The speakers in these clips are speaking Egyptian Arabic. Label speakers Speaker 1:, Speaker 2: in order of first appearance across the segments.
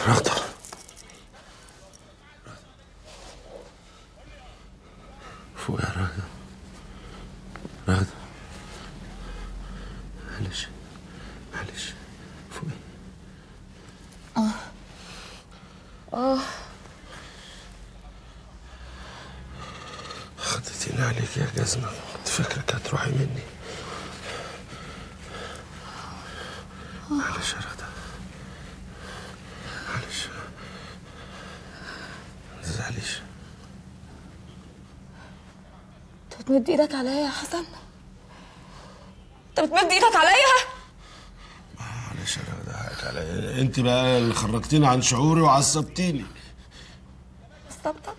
Speaker 1: رغدة فوق يا رغدة رغدة معلش معلش فوقي اه اه خدتيني عليك يا جزمة كنت فاكرك هتروحي مني معلش يا رغدة معلش ما تزعليش
Speaker 2: انت بتمد ايدك عليا يا حسن انت بتمد ايدك عليا
Speaker 1: معلش يا رغدة حقك عليا انت بقى اللي خرجتيني عن شعوري وعصبتيني
Speaker 2: استبطك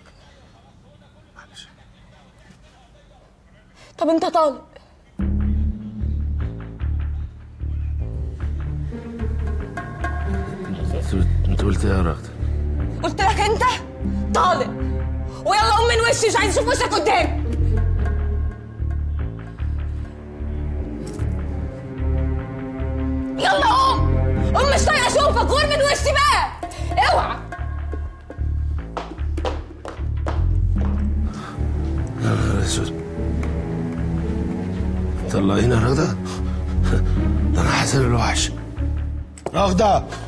Speaker 2: طب انت طالب
Speaker 1: انت انت قلت ايه يا رغدة
Speaker 2: قلت لك انت طالب ويلا قوم من وشي مش عايز اشوف وشك قدامي يلا قوم قوم مش طايقه اشوفك غور من وشي بقى اوعى
Speaker 1: يا نهار اسود طلعينا يا رغدة ده انا حسن الوحش رغدة